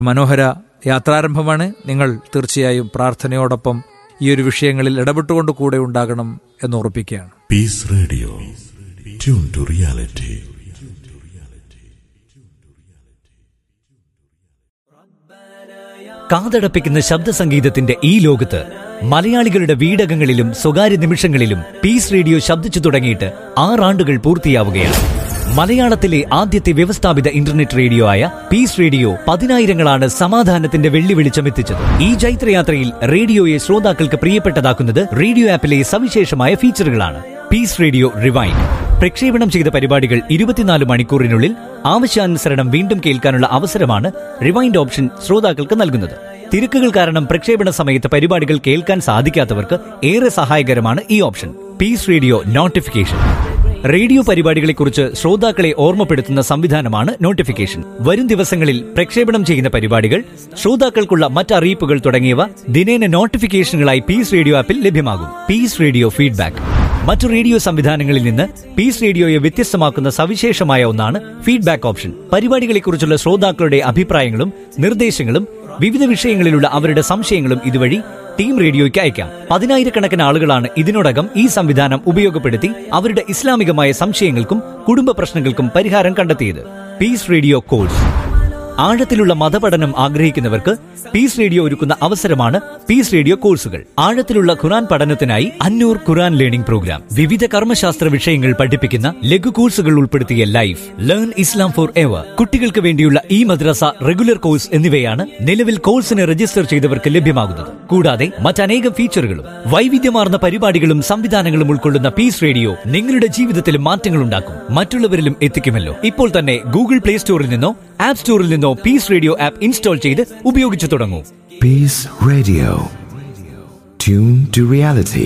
മനോഹര യാത്രാരംഭമാണ് നിങ്ങൾ തീർച്ചയായും പ്രാർത്ഥനയോടൊപ്പം ഈ ഒരു വിഷയങ്ങളിൽ ഇടപെട്ടുകൊണ്ട് കൂടെ ഉണ്ടാകണം എന്ന് ഉറപ്പിക്കുകയാണ് Peace radio tune to reality കാതടപ്പിക്കുന്ന ശബ്ദ സംഗീതത്തിന്റെ ഈ ലോകത്ത് മലയാളികളുടെ വീടകങ്ങളിലും സ്വകാര്യ നിമിഷങ്ങളിലും പീസ് റേഡിയോ ശബ്ദിച്ചു തുടങ്ങിയിട്ട് ആറാണ്ടുകൾ പൂർത്തിയാവുകയാണ് മലയാളത്തിലെ ആദ്യത്തെ വ്യവസ്ഥാപിത ഇന്റർനെറ്റ് റേഡിയോ ആയ പീസ് റേഡിയോ പതിനായിരങ്ങളാണ് സമാധാനത്തിന്റെ വെള്ളി വെളിച്ചമെത്തിച്ചത് ഈ ജൈത്രയാത്രയിൽ റേഡിയോയെ ശ്രോതാക്കൾക്ക് പ്രിയപ്പെട്ടതാക്കുന്നത് റേഡിയോ ആപ്പിലെ സവിശേഷമായ ഫീച്ചറുകളാണ് പീസ് റേഡിയോ റിവൈൻ പ്രക്ഷേപണം ചെയ്ത പരിപാടികൾ ഇരുപത്തിനാല് മണിക്കൂറിനുള്ളിൽ ആവശ്യാനുസരണം വീണ്ടും കേൾക്കാനുള്ള അവസരമാണ് റിവൈൻഡ് ഓപ്ഷൻ ശ്രോതാക്കൾക്ക് നൽകുന്നത് തിരക്കുകൾ കാരണം പ്രക്ഷേപണ സമയത്ത് പരിപാടികൾ കേൾക്കാൻ സാധിക്കാത്തവർക്ക് ഏറെ സഹായകരമാണ് ഈ option Peace radio notification radio പരിപാടികളെക്കുറിച്ച് ശ്രോതാക്കളെ ഓർമ്മപ്പെടുത്തുന്ന സംവിധാനമാണ് നോട്ടിഫിക്കേഷൻ വരും ദിവസങ്ങളിൽ പ്രക്ഷേപണം ചെയ്യുന്ന പരിപാടികൾ ശ്രോതാക്കൾക്കുള്ള മറ്ററിയിപ്പുകൾ തുടങ്ങിയവ ദിനേന നോട്ടിഫിക്കേഷനുകളായി പീസ് റേഡിയോ ആപ്പിൽ ലഭ്യമാകും പീസ് റേഡിയോ ഫീഡ്ബാക്ക് മറ്റു റേഡിയോ സംവിധാനങ്ങളിൽ നിന്ന് പീസ് റേഡിയോയെ വ്യത്യസ്തമാക്കുന്ന സവിശേഷമായ ഒന്നാണ് ഫീഡ്ബാക്ക് ഓപ്ഷൻ പരിപാടികളെക്കുറിച്ചുള്ള ശ്രോതാക്കളുടെ അഭിപ്രായങ്ങളും നിർദ്ദേശങ്ങളും വിവിധ വിഷയങ്ങളിലുള്ള അവരുടെ സംശയങ്ങളും ഇതുവഴി ടീം റേഡിയോയ്ക്ക് അയക്കാം പതിനായിരക്കണക്കിന് ആളുകളാണ് ഇതിനോടകം ഈ സംവിധാനം ഉപയോഗപ്പെടുത്തി അവരുടെ ഇസ്ലാമികമായ സംശയങ്ങൾക്കും കുടുംബ പ്രശ്നങ്ങൾക്കും പരിഹാരം കണ്ടെത്തിയത് പീസ് റേഡിയോ കോഴ്സ് ആഴത്തിലുള്ള മതപഠനം ആഗ്രഹിക്കുന്നവർക്ക് പീസ് റേഡിയോ ഒരുക്കുന്ന അവസരമാണ് പീസ് റേഡിയോ കോഴ്സുകൾ ആഴത്തിലുള്ള ഖുറാൻ പഠനത്തിനായി അന്നൂർ ഖുറാൻ ലേണിംഗ് പ്രോഗ്രാം വിവിധ കർമ്മശാസ്ത്ര വിഷയങ്ങൾ പഠിപ്പിക്കുന്ന ലഘു കോഴ്സുകൾ ഉൾപ്പെടുത്തിയ life learn Islam forever കുട്ടികൾക്ക് വേണ്ടിയുള്ള ഈ മദ്രസ റെഗുലർ കോഴ്സ് എന്നിവയാണ് നിലവിൽ കോഴ്സിന് രജിസ്റ്റർ ചെയ്തവർക്ക് ലഭ്യമാകുന്നത് കൂടാതെ മറ്റനേകം ഫീച്ചറുകളും വൈവിധ്യമാർന്ന പരിപാടികളും സംവിധാനങ്ങളും ഉൾക്കൊള്ളുന്ന പീസ് റേഡിയോ നിങ്ങളുടെ ജീവിതത്തിൽ മാറ്റങ്ങൾ ഉണ്ടാക്കും മറ്റുള്ളവരിലും എത്തിക്കുമല്ലോ ഇപ്പോൾ തന്നെ ഗൂഗിൾ പ്ലേ സ്റ്റോറിൽ നിന്നോ ആപ്പ് സ്റ്റോറിൽ നിന്നോ പീസ് റേഡിയോ ആപ്പ് ഇൻസ്റ്റാൾ ചെയ്ത് ഉപയോഗിച്ചു തുടങ്ങൂ Peace Radio. Tune to reality.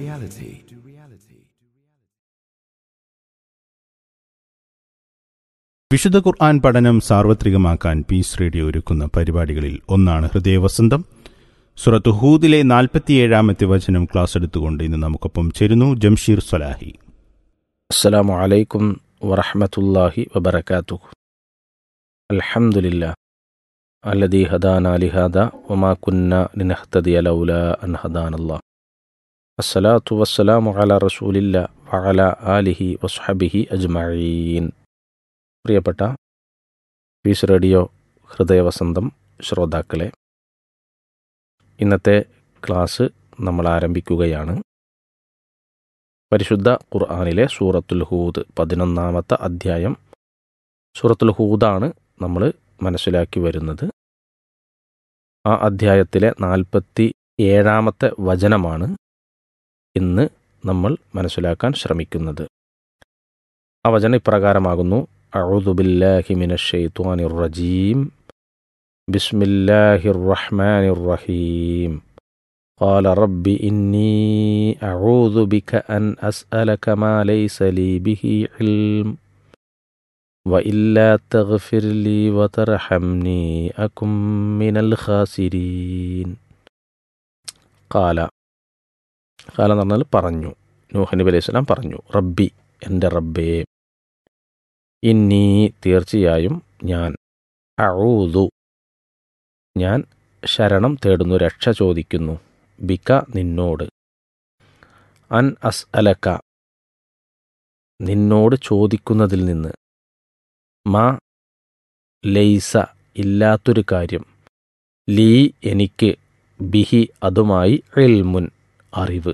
വിശുദ്ധ ഖുർആൻ പഠനം സാർവത്രികമാക്കാൻ പീസ് റേഡിയോ ഒരുക്കുന്ന പരിപാടികളിൽ ഒന്നാണ് ഹൃദയവസന്തം സുറത്ത് ഹൂദിലെ നാൽപ്പത്തിയേഴാമത്തെ വചനം ക്ലാസ് എടുത്തുകൊണ്ട് ഇന്ന് നമുക്കൊപ്പം ചേരുന്നു ജംഷീർ സലാഹി السلام عليكم ورحمة الله وبركاته الحمد لله الذي هدانا لهذا وما كنا لنهتدي لولا أن هدانا الله الصلاة والسلام على رسول الله وعلى آله وصحبه أجمعين പ്രിയപ്പെട്ട പീസ് റേഡിയോ ഹൃദയവസന്തം ശ്രോതാക്കളെ ഇന്നത്തെ ക്ലാസ് നമ്മൾ ആരംഭിക്കുകയാണ് പരിശുദ്ധ ഖുർആാനിലെ സൂറത്തുൽ ഹൂദ് പതിനൊന്നാമത്തെ അധ്യായം സൂറത്തുൽ ഹൂദാണ് നമ്മൾ മനസ്സിലാക്കി വരുന്നത് ആ അധ്യായത്തിലെ നാൽപ്പത്തി ഏഴാമത്തെ വചനമാണ് ഇന്ന് നമ്മൾ മനസ്സിലാക്കാൻ ശ്രമിക്കുന്നത് ആ വചനം ഇപ്രകാരമാകുന്നു അഴുദുബില്ലാഹി മിനഷെയ്ത്വാനിർ റജീം ബിസ്മില്ലാഹിർ റഹ്മാനിർ റഹീം قال رب إني أعوذ بك أن أسألك ما ليس لي به علم وإلا تغفر لي وترحمني أكن من الخاسرين قال قال എന്ന് പറഞ്ഞാൽ പറഞ്ഞു നൂഹ് നബി അലൈഹി സ്വലാം പറഞ്ഞു റബ്ബി എൻ്റെ റബ്ബേ ഇന്നീ തീർച്ചയായും ഞാൻ അഊദു ഞാൻ ശരണം തേടുന്നു രക്ഷ ചോദിക്കുന്നു ബിക നിന്നോട് അൻ അസ് അലക്ക നിന്നോട് ചോദിക്കുന്നതിൽ നിന്ന് മാ ലൈസ ഇല്ലാത്തൊരു കാര്യം ലീ എനിക്ക് ബിഹി അതുമായി ഇൽമുൻ അറിവ്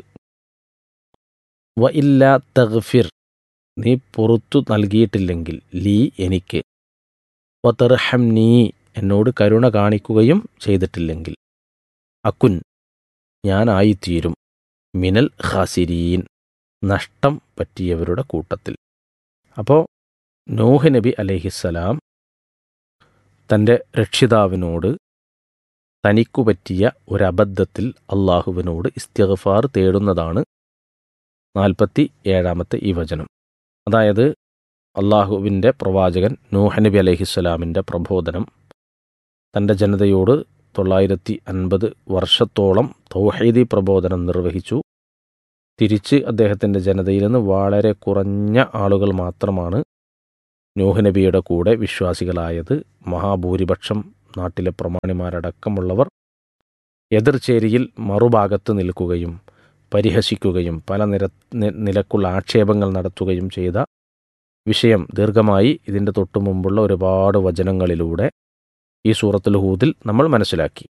വ ഇല്ലാ തഗ്ഫിർ നീ പുറത്തു നൽകിയിട്ടില്ലെങ്കിൽ ലീ എനിക്ക് വ തെർഹം നീ എന്നോട് കരുണ കാണിക്കുകയും ചെയ്തിട്ടില്ലെങ്കിൽ അക്കുൻ ഞാനായിത്തീരും മിനൽ ഖാസിരീൻ നഷ്ടം പറ്റിയവരുടെ കൂട്ടത്തിൽ അപ്പോൾ നോഹ് നബി അലഹിസ്സലാം തൻ്റെ രക്ഷിതാവിനോട് തനിക്കു പറ്റിയ ഒരബദ്ധത്തിൽ അള്ളാഹുവിനോട് ഇസ്തിഗ്ഫാർ തേടുന്നതാണ് നാൽപ്പത്തി ഏഴാമത്തെ ഈ വചനം അതായത് അള്ളാഹുവിൻ്റെ പ്രവാചകൻ നൂഹ് നബി അലഹിസ്സലാമിൻ്റെ പ്രബോധനം തൻ്റെ ജനതയോട് തൊള്ളായിരത്തി അൻപത് വർഷത്തോളം തൗഹീദി പ്രബോധനം നിർവഹിച്ചു തിരിച്ച് അദ്ദേഹത്തിൻ്റെ ജനതയിൽ നിന്ന് വളരെ കുറഞ്ഞ ആളുകൾ മാത്രമാണ് നൂഹ് നബിയുടെ കൂടെ വിശ്വാസികളായത് മഹാഭൂരിപക്ഷം നാട്ടിലെ പ്രമാണിമാരടക്കമുള്ളവർ എതിർചേരിയിൽ മറുഭാഗത്ത് നിൽക്കുകയും പരിഹസിക്കുകയും പല നിര നി- നിലക്കുള്ള ആക്ഷേപങ്ങൾ നടത്തുകയും ചെയ്ത വിഷയം ദീർഘമായി ഇതിൻ്റെ തൊട്ടു മുമ്പുള്ള ഒരുപാട് വചനങ്ങളിലൂടെ ഈ സൂറത്തുൽ ഹൂദിൽ നമ്മൾ മനസ്സിലാക്കി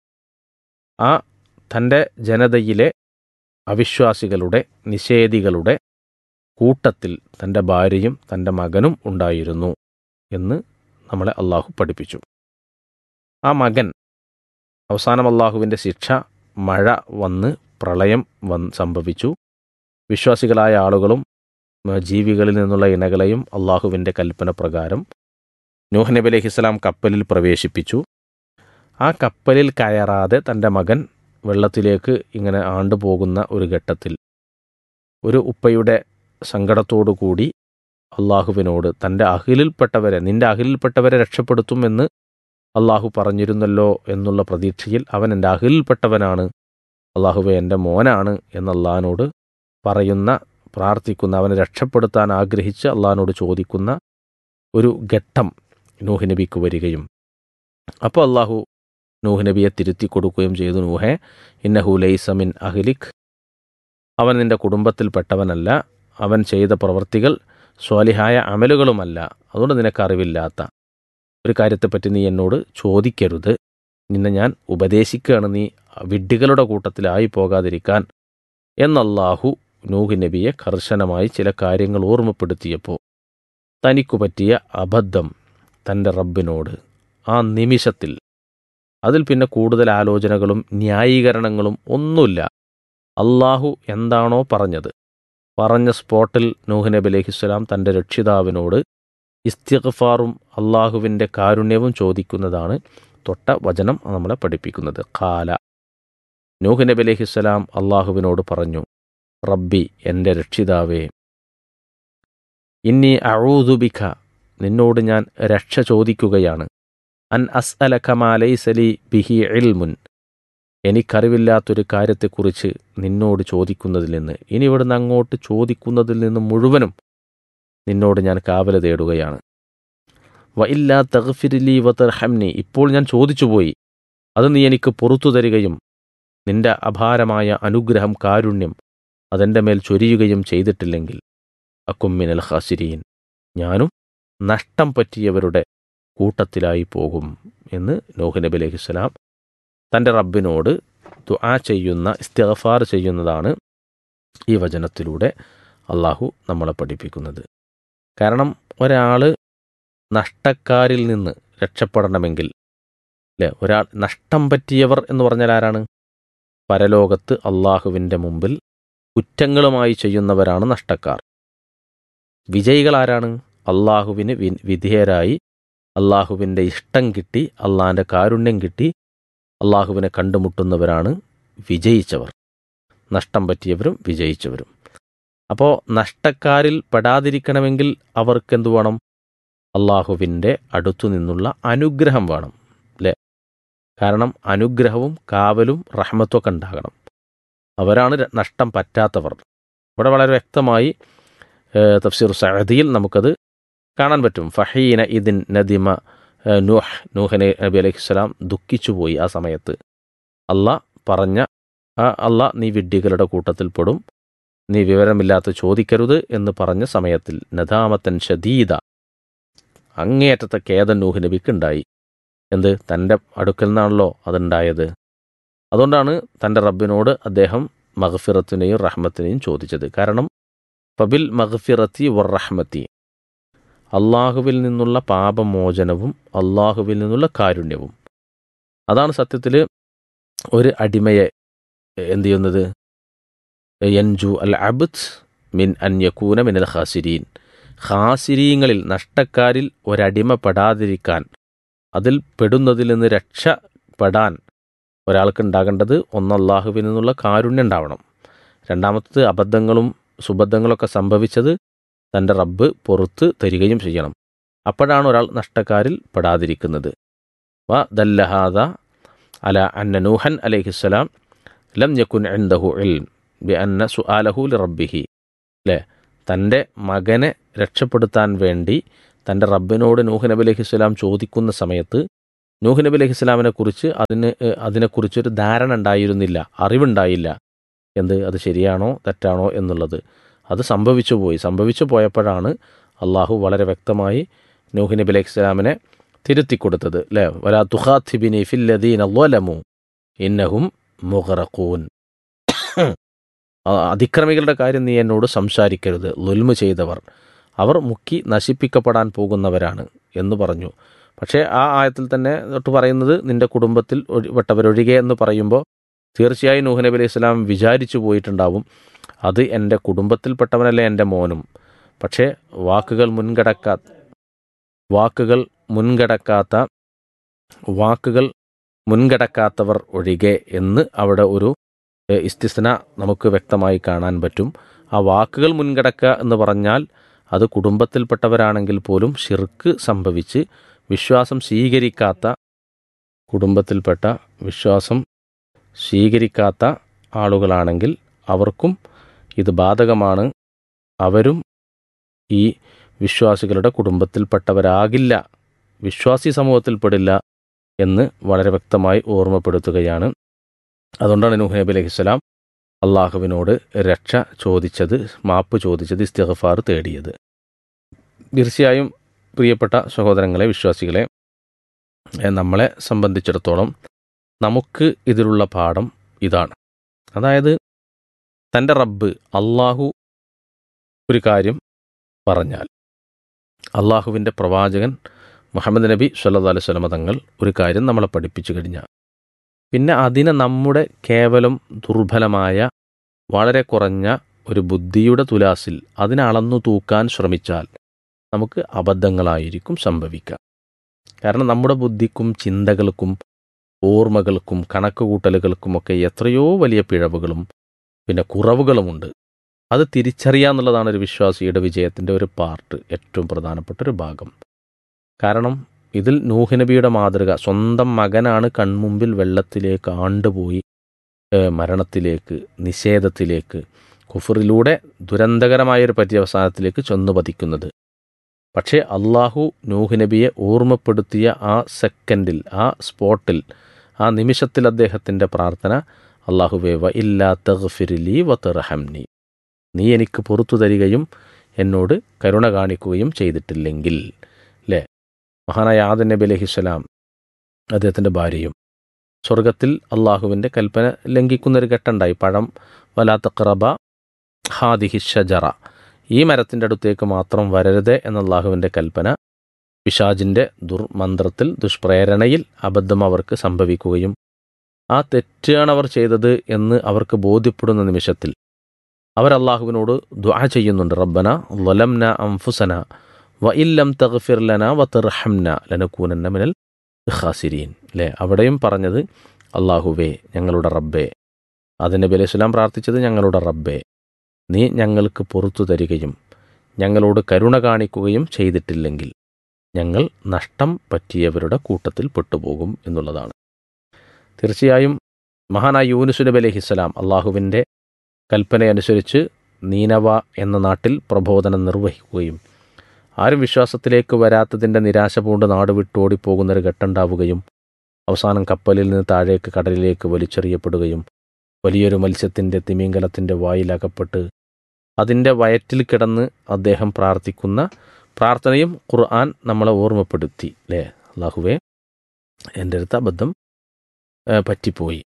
ആ തൻ്റെ ജനതയിലെ അവിശ്വാസികളുടെ നിഷേധികളുടെ കൂട്ടത്തിൽ തൻ്റെ ഭാര്യയും തൻ്റെ മകനും ഉണ്ടായിരുന്നു എന്ന് നമ്മളെ അള്ളാഹു പഠിപ്പിച്ചു ആ മകൻ അവസാനം അള്ളാഹുവിൻ്റെ ശിക്ഷ മഴ വന്ന് പ്രളയം വന്ന് സംഭവിച്ചു വിശ്വാസികളായ ആളുകളും ഉം, ജീവികളിൽ നിന്നുള്ള ഇണകളെയും അള്ളാഹുവിൻ്റെ കൽപ്പന പ്രകാരം നൂഹ് നബി അലൈഹിസ്സലാം കപ്പലിൽ പ്രവേശിപ്പിച്ചു ആ കപ്പലിൽ കയറാതെ തൻ്റെ മകൻ വെള്ളത്തിലേക്ക് ഇങ്ങനെ ആണ്ടുപോകുന്ന ഒരു ഘട്ടത്തിൽ ഒരു ഉപ്പയുടെ സങ്കടത്തോടു കൂടി അള്ളാഹുവിനോട് തൻ്റെ അഹിലിൽപ്പെട്ടവരെ നിന്റെ അഹിലിൽപ്പെട്ടവരെ രക്ഷപ്പെടുത്തുമെന്ന് അള്ളാഹു പറഞ്ഞിരുന്നല്ലോ എന്നുള്ള പ്രതീക്ഷയിൽ അവൻ എൻ്റെ അഹിലിൽപ്പെട്ടവനാണ് അള്ളാഹുവെ എൻ്റെ മോനാണ് എന്ന് അള്ളാഹിനോട് പറയുന്ന പ്രാർത്ഥിക്കുന്ന അവനെ രക്ഷപ്പെടുത്താൻ ആഗ്രഹിച്ച് അള്ളാഹിനോട് ചോദിക്കുന്ന ഒരു ഘട്ടം നൂഹ് നബിക്ക് വരികയും അപ്പോൾ അള്ളാഹു നൂഹ് നബിയെ തിരുത്തി കൊടുക്കുകയും ചെയ്തു നൂഹെ ഇന്നഹു ലൈസമിൻ അഹ്ലിഖ് അവൻ നിന്റെ കുടുംബത്തിൽപ്പെട്ടവനല്ല അവൻ ചെയ്ത പ്രവൃത്തികൾ സ്വാലിഹായ അമലുകളുമല്ല അതുകൊണ്ട് നിനക്ക് അറിവില്ലാത്ത ഒരു കാര്യത്തെപ്പറ്റി നീ എന്നോട് ചോദിക്കരുത് നിന്നെ ഞാൻ ഉപദേശിക്കുകയാണ് നീ വിഡ്ഢികളുടെ കൂട്ടത്തിലായി പോകാതിരിക്കാൻ എന്നല്ലാഹു നൂഹ് നബിയെ കർശനമായി ചില കാര്യങ്ങൾ ഓർമ്മപ്പെടുത്തിയപ്പോൾ തനിക്കു പറ്റിയ അബദ്ധം തൻ്റെ റബ്ബിനോട് ആ നിമിഷത്തിൽ അതിൽ പിന്നെ കൂടുതൽ ആലോചനകളും ന്യായീകരണങ്ങളും ഒന്നുമില്ല അള്ളാഹു എന്താണോ പറഞ്ഞത് പറഞ്ഞ സ്പോട്ടിൽ നൂഹ് നബി അലൈഹിസ്സലാം തൻ്റെ രക്ഷിതാവിനോട് ഇസ്തിഗ്ഫാറും അള്ളാഹുവിൻ്റെ കാരുണ്യവും ചോദിക്കുന്നതാണ് തൊട്ട വചനം നമ്മളെ പഠിപ്പിക്കുന്നത് കാല നൂഹ് നബി അലൈഹിസ്സലാം അള്ളാഹുവിനോട് പറഞ്ഞു റബ്ബി എൻ്റെ രക്ഷിതാവേ ഇന്നി അഴൂതുബിഖ നിന്നോട് ഞാൻ രക്ഷ ചോദിക്കുകയാണ് അൻ അസ് അലഖമാലൈസലി ബിഹി ഇൽമുൻ എനിക്കറിവില്ലാത്തൊരു കാര്യത്തെക്കുറിച്ച് നിന്നോട് ചോദിക്കുന്നതിൽ നിന്ന് ഇനി ഇവിടുന്ന് അങ്ങോട്ട് ചോദിക്കുന്നതിൽ നിന്ന് മുഴുവനും നിന്നോട് ഞാൻ കാവല തേടുകയാണ് വ ഇല്ലാ തഗ്ഫിരിലി വതർഹംനി ഇപ്പോൾ ഞാൻ ചോദിച്ചുപോയി അത് നീ എനിക്ക് പുറത്തു തരികയും നിന്റെ അപാരമായ അനുഗ്രഹം കാരുണ്യം അതെൻ്റെ മേൽ ചൊരിയുകയും ചെയ്തിട്ടില്ലെങ്കിൽ അക്കുമ്മിനൽ ഖാസിരീൻ ഞാനും നഷ്ടം പറ്റിയവരുടെ കൂട്ടത്തിലായി പോകും എന്ന് നോഹ് നബി അലൈഹിസ്സലാം തൻ്റെ റബ്ബിനോട് ദുആ ചെയ്യുന്ന ഇസ്തിഗ്ഫാർ ചെയ്യുന്നതാണ് ഈ വചനത്തിലൂടെ അള്ളാഹു നമ്മളെ പഠിപ്പിക്കുന്നത് കാരണം ഒരാൾ നഷ്ടക്കാരിൽ നിന്ന് രക്ഷപ്പെടണമെങ്കിൽ അല്ലേ ഒരാൾ നഷ്ടം പറ്റിയവർ എന്ന് പറഞ്ഞാൽ ആരാണ് പരലോകത്ത് അള്ളാഹുവിൻ്റെ മുമ്പിൽ കുറ്റങ്ങളുമായി ചെയ്യുന്നവരാണ് നഷ്ടക്കാർ വിജയികൾ ആരാണ് അള്ളാഹുവിന് വി- വിധേയരായി അള്ളാഹുവിൻ്റെ ഇഷ്ടം കിട്ടി അള്ളാഹിൻ്റെ കാരുണ്യം കിട്ടി അള്ളാഹുവിനെ കണ്ടുമുട്ടുന്നവരാണ് വിജയിച്ചവർ നഷ്ടം പറ്റിയവരും വിജയിച്ചവരും അപ്പോൾ നഷ്ടക്കാരിൽ പെടാതിരിക്കണമെങ്കിൽ അവർക്ക് എന്തു വേണം അള്ളാഹുവിൻ്റെ അടുത്തു നിന്നുള്ള അനുഗ്രഹം വേണം അല്ലേ കാരണം അനുഗ്രഹവും കാവലും റഹ്മത്തൊക്കെ ഉണ്ടാകണം അവരാണ് ര- നഷ്ടം പറ്റാത്തവർ ഇവിടെ വളരെ വ്യക്തമായി ഏഹ്, തഫ്സീർ സഅദിയിൽ നമുക്കത് കാണാൻ പറ്റും ഫഹീന ഇതിൻ നദിമ ഏഹ്, നൂഹ് നൂഹ് നബി അലൈഹിസ്സലാം ദുഃഖിച്ചുപോയി ആ സമയത്ത് അല്ല പറഞ്ഞ ആ അല്ല നീ വിഡ്ഢികളുടെ കൂട്ടത്തിൽപ്പെടും നീ വിവരമില്ലാത്ത ചോദിക്കരുത് എന്ന് പറഞ്ഞ സമയത്തിൽ നദാമത്തൻ ഷദീദ അങ്ങേയറ്റത്തെ ഖേദം നൂഹ് നബിക്കുണ്ടായി എന്ത് തൻ്റെ അടുക്കൽ നിന്നാണല്ലോ അതുണ്ടായത് അതുകൊണ്ടാണ് തൻ്റെ റബ്ബിനോട് അദ്ദേഹം മഗ്ഫിറത്തിനെയും റഹ്മത്തിനെയും ചോദിച്ചത് കാരണം പബിൽ മഗ്ഫിറത്തി വർ റഹ്മത്തി അള്ളാഹുവിൽ നിന്നുള്ള പാപമോചനവും അള്ളാഹുവിൽ നിന്നുള്ള കാരുണ്യവും അതാണ് സത്യത്തിൽ ഒരു അടിമയെ എന്ത് ചെയ്യുന്നത് യൻജു അൽ അബുദ് മിൻ അന്യക്കൂന മിനൽ ഖാസിരീൻ ഖാസിരീങ്ങളിൽ നഷ്ടക്കാരിൽ ഒരടിമപ്പെടാതിരിക്കാൻ അതിൽ പെടുന്നതിൽ നിന്ന് രക്ഷപ്പെടാൻ ഒരാൾക്ക് ഉണ്ടാകേണ്ടത് ഒന്ന് അള്ളാഹുവിൽ നിന്നുള്ള കാരുണ്യം ഉണ്ടാവണം രണ്ടാമത്തത് അബദ്ധങ്ങളും സുബദ്ധങ്ങളൊക്കെ സംഭവിച്ചത് തൻ്റെ റബ്ബ് പുറത്ത് തരികയും ചെയ്യണം അപ്പോഴാണ് ഒരാൾ നഷ്ടക്കാരിൽ പെടാതിരിക്കുന്നത് വ ദല്ലഹാദ അല അന്ന നൂഹൻ അലൈഹിസ്സലാം ലം യക്കുൻ എൻദഹു ഇൽം ബി അന്ന സുആലഹു ലി റബ്ബിഹി അല്ലേ തൻ്റെ മകനെ രക്ഷപ്പെടുത്താൻ വേണ്ടി തൻ്റെ റബ്ബിനോട് നൂഹ് നബി അലൈഹിസ്സലാം ചോദിക്കുന്ന സമയത്ത് നൂഹ് നബി അലൈഹി ഇസ്ലാമിനെ കുറിച്ച് അതിന് ഏഹ്, അതിനെക്കുറിച്ചൊരു ധാരണ ഉണ്ടായിരുന്നില്ല അറിവുണ്ടായില്ല എന്ത് അത് ശരിയാണോ തെറ്റാണോ എന്നുള്ളത് അത് സംഭവിച്ചു പോയി സംഭവിച്ചു പോയപ്പോഴാണ് അള്ളാഹു വളരെ വ്യക്തമായി നൂഹ് നബി അലൈഹി ഇസ്ലാമിനെ തിരുത്തി കൊടുത്തത് അല്ലേ വലാ തുഹാത്തിബിനി ഫില്ലദീന ളലമു ഇന്നഹും മുഗറഖൂൻ ആ, അതിക്രമികളുടെ കാര്യം നീ എന്നോട് സംസാരിക്കരുത് ലുൽമ് ചെയ്തവർ അവർ മുക്കി നശിപ്പിക്കപ്പെടാൻ പോകുന്നവരാണ് എന്ന് പറഞ്ഞു പക്ഷേ ആ ആയത്തിൽ തന്നെ തൊട്ട് പറയുന്നത് നിന്റെ കുടുംബത്തിൽ ഒഴി- പെട്ടവരൊഴികെ എന്ന് പറയുമ്പോൾ തീർച്ചയായും നൂഹ് നബി അലൈഹി സ്വലാം വിചാരിച്ചു പോയിട്ടുണ്ടാവും അത് എൻ്റെ കുടുംബത്തിൽപ്പെട്ടവനല്ലേ എൻ്റെ മോനും പക്ഷേ വാക്കുകൾ മുൻകടക്കാ വാക്കുകൾ മുൻകടക്കാത്ത വാക്കുകൾ മുൻകടക്കാത്തവർ ഒഴികെ എന്ന് അവിടെ ഒരു ഏഹ്, ഇസ്തിസ്ന നമുക്ക് വ്യക്തമായി കാണാൻ പറ്റും ആ വാക്കുകൾ മുൻകടക്കുക എന്ന് പറഞ്ഞാൽ അത് കുടുംബത്തിൽപ്പെട്ടവരാണെങ്കിൽ പോലും ഷിർക്ക് സംഭവിച്ച് വിശ്വാസം സ്വീകരിക്കാത്ത കുടുംബത്തിൽപ്പെട്ട വിശ്വാസം സ്വീകരിക്കാത്ത ആളുകളാണെങ്കിൽ അവർക്കും ഇത് ബാധകമാണ് അവരും ഈ വിശ്വാസികളുടെ കുടുംബത്തിൽപ്പെട്ടവരാകില്ല വിശ്വാസി സമൂഹത്തിൽപ്പെടില്ല എന്ന് വളരെ വ്യക്തമായി ഓർമ്മപ്പെടുത്തുകയാണ് അതുകൊണ്ടാണ് നൂഹ് നബി അലൈഹിസ്സലാം അള്ളാഹുവിനോട് രക്ഷ ചോദിച്ചത് മാപ്പ് ചോദിച്ചത് ഇസ്തിഗ്ഫാർ തേടിയത് തീർച്ചയായും പ്രിയപ്പെട്ട സഹോദരങ്ങളെ വിശ്വാസികളെ എ, നമ്മളെ സംബന്ധിച്ചിടത്തോളം നമുക്ക് ഇതിലുള്ള പാഠം ഇതാണ് അതായത് തൻ്റെ റബ്ബ് അള്ളാഹു ഒരു കാര്യം പറഞ്ഞാൽ അള്ളാഹുവിൻ്റെ പ്രവാചകൻ മുഹമ്മദ് നബി സല്ലല്ലാഹു അലൈഹി വസല്ലമ തങ്ങൾ ഒരു കാര്യം നമ്മളെ പഠിപ്പിച്ചു കഴിഞ്ഞാൽ പിന്നെ അതിനെ നമ്മുടെ കേവലം ദുർബലമായ വളരെ കുറഞ്ഞ ഒരു ബുദ്ധിയുടെ തുലാസിൽ അതിനെ അളന്നു തൂക്കാൻ ശ്രമിച്ചാൽ നമുക്ക് അബദ്ധങ്ങളായിരിക്കും സംഭവിക്കുക കാരണം നമ്മുടെ ബുദ്ധിക്കും ചിന്തകൾക്കും ഓർമ്മകൾക്കും കണക്കുകൂട്ടലുകൾക്കുമൊക്കെ എത്രയോ വലിയ പിഴവുകളും പിന്നെ കുറവുകളുമുണ്ട് അത് തിരിച്ചറിയാന്നുള്ളതാണ് ഒരു വിശ്വാസിയുടെ വിജയത്തിൻ്റെ ഒരു പാർട്ട് ഏറ്റവും പ്രധാനപ്പെട്ട ഒരു ഭാഗം കാരണം ഇതിൽ നൂഹ് നബിയുടെ മാതൃക സ്വന്തം മകനാണ് കൺമുമ്പിൽ വെള്ളത്തിലേക്ക് ആണ്ടുപോയി ഏഹ്, മരണത്തിലേക്ക് നിഷേധത്തിലേക്ക് കുഫറിലൂടെ ദുരന്തകരമായൊരു പര്യവസാനത്തിലേക്ക് ചെന്നു പതിക്കുന്നത് പക്ഷേ അള്ളാഹു നൂഹ് നബിയെ ഓർമ്മപ്പെടുത്തിയ ആ സെക്കൻഡിൽ ആ സ്പോട്ടിൽ ആ നിമിഷത്തിൽ അദ്ദേഹത്തിൻ്റെ പ്രാർത്ഥന അള്ളാഹുവേ വ ഇല്ലാ തഗ്ഫിരിലി വ തർഹംനി നീ എനിക്ക് പുറത്തു തരികയും എന്നോട് കരുണ കാണിക്കുകയും ചെയ്തിട്ടില്ലെങ്കിൽ അല്ലേ മഹാനായ ആദൻ നബി അലഹിസ്സലാം അദ്ദേഹത്തിൻ്റെ ഭാര്യയും സ്വർഗത്തിൽ അള്ളാഹുവിൻ്റെ കൽപ്പന ലംഘിക്കുന്നൊരു ഘട്ടമുണ്ടായി പഴം വലാത്ത ക്രബ ഹാദിഹി ഷജറ ഈ മരത്തിൻ്റെ അടുത്തേക്ക് മാത്രം വരരുത് എന്ന അള്ളാഹുവിൻ്റെ കൽപ്പന പിശാജിൻ്റെ ദുർമന്ത്രത്തിൽ ദുഷ്പ്രേരണയിൽ അബദ്ധം അവർക്ക് സംഭവിക്കുകയും ആ തെറ്റാണ് അവർ ചെയ്തത് എന്ന് അവർക്ക് ബോധ്യപ്പെടുന്ന നിമിഷത്തിൽ അവർ അള്ളാഹുവിനോട് ദുആ ചെയ്യുന്നുണ്ട് റബ്ബന ലലംന അംഫുസന വ ഇല്ലം തഗ്ഫിർ ലന വ തർഹംന ലനകൂനന്ന മിനൽ ഖാസിരീൻ അല്ലേ അവിടെയും പറഞ്ഞത് അള്ളാഹുവേ ഞങ്ങളുടെ റബ്ബേ അതിന് നബി അലൈഹി സ്വലാം പ്രാർത്ഥിച്ചത് ഞങ്ങളുടെ റബ്ബേ നീ ഞങ്ങൾക്ക് പുറത്തു തരികയും ഞങ്ങളോട് കരുണ കാണിക്കുകയും ചെയ്തിട്ടില്ലെങ്കിൽ ഞങ്ങൾ നഷ്ടം പറ്റിയവരുടെ കൂട്ടത്തിൽ പെട്ടുപോകും എന്നുള്ളതാണ് തീർച്ചയായും മഹാനായ യൂനുസ് നബി അലഹിസ്സലാം അള്ളാഹുവിൻ്റെ കൽപ്പനയനുസരിച്ച് നീനവ എന്ന നാട്ടിൽ പ്രബോധനം നിർവഹിക്കുകയും ആരും വിശ്വാസത്തിലേക്ക് വരാത്തതിൻ്റെ നിരാശ പൂണ്ട് നാട് വിട്ടോടിപ്പോകുന്നൊരു ഘട്ടമുണ്ടാവുകയും അവസാനം കപ്പലിൽ നിന്ന് താഴേക്ക് കടലിലേക്ക് വലിച്ചെറിയപ്പെടുകയും വലിയൊരു മത്സ്യത്തിൻ്റെ തിമിംഗലത്തിൻ്റെ വായിലകപ്പെട്ട് അതിൻ്റെ വയറ്റിൽ കിടന്ന് അദ്ദേഹം പ്രാർത്ഥിക്കുന്ന പ്രാർത്ഥനയും ഖുർആൻ നമ്മളെ ഓർമ്മപ്പെടുത്തി അല്ലേ അള്ളാഹുവേ എൻ്റെ അടുത്ത് അബദ്ധം ഏ, പറ്റിപ്പോയി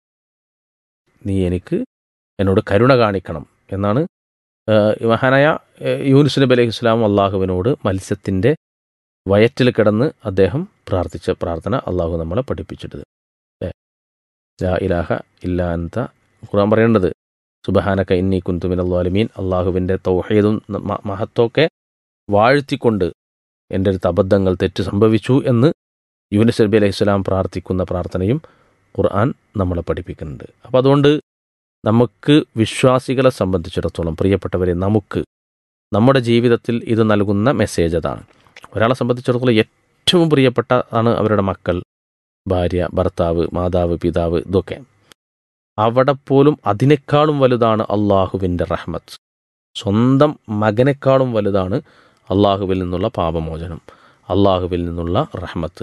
നീ എനിക്ക് എന്നോട് കരുണ കാണിക്കണം എന്നാണ് ഏ, മഹാനായ ഏ, യൂനുസ് നബി അലൈഹി ഇസ്ലാം അള്ളാഹുവിനോട് മത്സ്യത്തിൻ്റെ വയറ്റിൽ കിടന്ന് അദ്ദേഹം പ്രാർത്ഥിച്ച പ്രാർത്ഥന അള്ളാഹു നമ്മളെ പഠിപ്പിച്ചിട്ടത് അല്ലേ ലാ ഇലാഹ ഇല്ലാ അൻത ഖുർആൻ പറയേണ്ടത് സുബഹാനക ഇന്നി കുന്തുമിൻ അള്ളാലിമീൻ അള്ളാഹുവിൻ്റെ തൗഹീദും മ- മഹത്വമൊക്കെ വാഴ്ത്തിക്കൊണ്ട് എൻ്റെ അടുത്ത് അബദ്ധങ്ങൾ തെറ്റ് സംഭവിച്ചു എന്ന് യൂനുസ് നബി അലൈഹി സ്വലാം പ്രാർത്ഥിക്കുന്ന പ്രാർത്ഥനയും ഖുർആൻ നമ്മളെ പഠിപ്പിക്കുന്നുണ്ട് അപ്പോൾ അതുകൊണ്ട് നമുക്ക് വിശ്വാസികളെ സംബന്ധിച്ചിടത്തോളം പ്രിയപ്പെട്ടവരെ നമുക്ക് നമ്മുടെ ജീവിതത്തിൽ ഇത് നൽകുന്ന മെസ്സേജ് അതാണ് ഒരാളെ സംബന്ധിച്ചിടത്തോളം ഏറ്റവും പ്രിയപ്പെട്ട ആണ് അവരുടെ മക്കൾ ഭാര്യ ഭർത്താവ് മാതാവ് പിതാവ് ഇതൊക്കെ അവിടെ പോലും അതിനേക്കാളും വലുതാണ് അള്ളാഹുവിൻ്റെ റഹ്മത്ത് സ്വന്തം മകനേക്കാളും വലുതാണ് അള്ളാഹുവിൽ നിന്നുള്ള പാപമോചനം അള്ളാഹുവിൽ നിന്നുള്ള റഹ്മത്ത്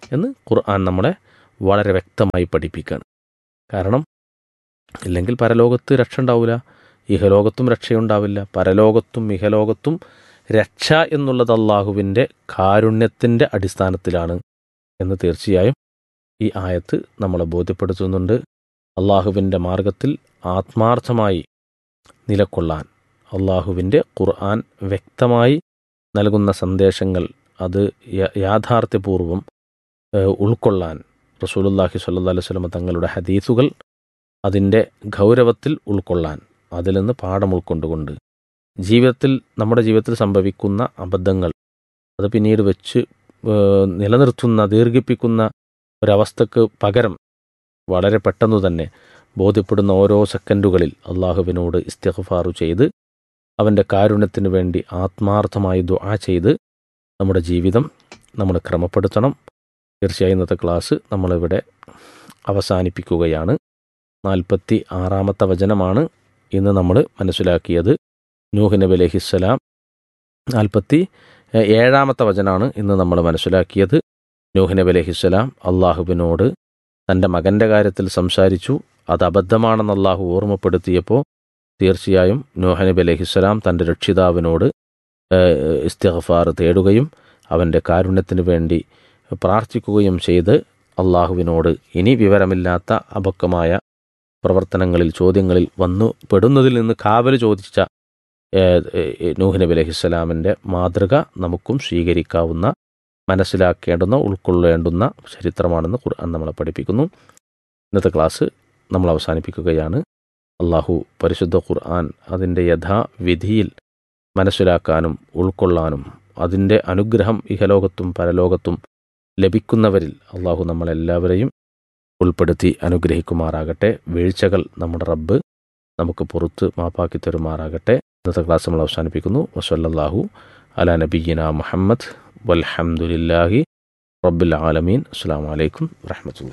എന്ന് ഖുർആൻ നമ്മളെ വളരെ വ്യക്തമായി പഠിപ്പിക്കുകയാണ് കാരണം ഇല്ലെങ്കിൽ പരലോകത്ത് രക്ഷ ഉണ്ടാവില്ല ഇഹലോകത്തും രക്ഷയുണ്ടാവില്ല പരലോകത്തും ഇഹലോകത്തും രക്ഷ എന്നുള്ളത് അള്ളാഹുവിൻ്റെ കാരുണ്യത്തിൻ്റെ അടിസ്ഥാനത്തിലാണ് എന്ന് തീർച്ചയായും ഈ ആയത്ത് നമ്മളെ ബോധ്യപ്പെടുത്തുന്നുണ്ട് അള്ളാഹുവിൻ്റെ മാർഗത്തിൽ ആത്മാർത്ഥമായി നിലക്കൊള്ളാൻ അള്ളാഹുവിൻ്റെ ഖുർആൻ വ്യക്തമായി നൽകുന്ന സന്ദേശങ്ങൾ അത് യ- യാഥാർത്ഥ്യപൂർവം ഏഹ്, ഉൾക്കൊള്ളാൻ റസൂലുല്ലാഹി സ്വല്ലല്ലാഹി അലൈഹി വസല്ലം തങ്ങളുടെ ഹദീസുകൾ അതിൻ്റെ ഗൗരവത്തിൽ ഉൾക്കൊള്ളാൻ അതിൽ നിന്ന് പാഠം ഉൾക്കൊണ്ടുകൊണ്ട് ജീവിതത്തിൽ നമ്മുടെ ജീവിതത്തിൽ സംഭവിക്കുന്ന അബദ്ധങ്ങൾ അത് പിന്നീട് വെച്ച് ഏഹ്, നിലനിർത്തുന്ന ദീർഘിപ്പിക്കുന്ന ഒരവസ്ഥക്ക് പകരം വളരെ പെട്ടെന്ന് തന്നെ ബോധ്യപ്പെടുന്ന ഓരോ സെക്കൻഡുകളിൽ അള്ളാഹുവിനോട് ഇസ്തിഗ്ഫാറു ചെയ്ത് അവൻ്റെ കാരുണ്യത്തിന് വേണ്ടി ആത്മാർത്ഥമായി ദുആ ചെയ്ത് നമ്മുടെ ജീവിതം നമ്മൾ ക്രമപ്പെടുത്തണം തീർച്ചയായും ഇന്നത്തെ ക്ലാസ് നമ്മളിവിടെ അവസാനിപ്പിക്കുകയാണ് നാൽപ്പത്തി ആറാമത്തെ വചനമാണ് ഇന്ന് നമ്മൾ മനസ്സിലാക്കിയത് നൂഹ് നബി അലഹിസ്സലാം നാൽപ്പത്തി ഏഴാമത്തെ വചനമാണ് ഇന്ന് നമ്മൾ മനസ്സിലാക്കിയത് നൂഹ് നബി അലഹിസ്സലാം അള്ളാഹുവിനോട് തൻ്റെ മകൻ്റെ കാര്യത്തിൽ സംസാരിച്ചു അത് അബദ്ധമാണെന്ന് അള്ളാഹു ഓർമ്മപ്പെടുത്തിയപ്പോൾ തീർച്ചയായും നൂഹ് നബി അലഹിസ്സലാം തൻ്റെ രക്ഷിതാവിനോട് ഏഹ്, ഇസ്തിഗ്ഫാർ തേടുകയും അവൻ്റെ കാരുണ്യത്തിന് വേണ്ടി പ്രാർത്ഥിക്കുകയും ചെയ്ത് അള്ളാഹുവിനോട് ഇനി വിവരമില്ലാത്ത അപക്വമായ പ്രവർത്തനങ്ങളിൽ ചോദ്യങ്ങളിൽ വന്നു പെടുന്നതിൽ നിന്ന് കാവൽ ചോദിച്ച ഏഹ്, ഏഹ്, നൂഹ് നബി അലഹിസ്സലാമിൻ്റെ മാതൃക നമുക്കും സ്വീകരിക്കാവുന്ന മനസ്സിലാക്കേണ്ടുന്ന ഉൾക്കൊള്ളേണ്ടുന്ന ചരിത്രമാണെന്ന് ഖുർആൻ നമ്മളെ പഠിപ്പിക്കുന്നു ഇന്നത്തെ ക്ലാസ് നമ്മൾ അവസാനിപ്പിക്കുകയാണ് അള്ളാഹു പരിശുദ്ധ ഖുർആൻ അതിൻ്റെ യഥാവിധിയിൽ മനസ്സിലാക്കാനും ഉൾക്കൊള്ളാനും അതിൻ്റെ അനുഗ്രഹം ഇഹലോകത്തും പരലോകത്തും ലഭിക്കുന്നവരിൽ അള്ളാഹു നമ്മളെല്ലാവരെയും ഉൾപ്പെടുത്തി അനുഗ്രഹിക്കുമാറാകട്ടെ വീഴ്ചകൾ നമ്മുടെ റബ്ബ് നമുക്ക് പുറത്ത് മാപ്പാക്കി തരുമാറാകട്ടെ ഇന്നത്തെ ക്ലാസ് നമ്മൾ അവസാനിപ്പിക്കുന്നു വസല്ലല്ലാഹു അല നബിയിന മുഹമ്മദ് വൽഹംദുലില്ലാഹി റബ്ബിൽ ആലമീൻ അസ്സാം വലൈക്കും വറഹമത്തുള്ള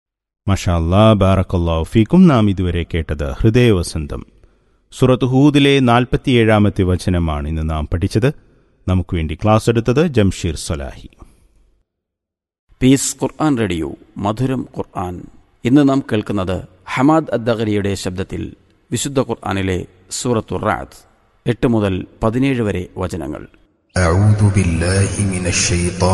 മഷാ അല്ലാ ബാറക്കല്ലാഹു ഫീക്കും നാം ഇതുവരെ കേട്ടത് ഹൃദയവസന്തം സുറത്ത് ഹൂദിലെ നാൽപ്പത്തിയേഴാമത്തെ വചനമാണ് ഇന്ന് നാം പഠിച്ചത് നമുക്ക് വേണ്ടി ക്ലാസ് എടുത്തത് Jamsheer Salahi Peace Quran radio മധുരം ഖുർആൻ ഇന്ന് നാം കേൾക്കുന്നത് ഹമാദ് അദ്ദഗരിയുടെ ശബ്ദത്തിൽ വിശുദ്ധ ഖുർആനിലെ സൂറത്തുർ റാത്ത് എട്ട് മുതൽ പതിനേഴ് വരെ വചനങ്ങൾ أعوذ بالله من الشيطان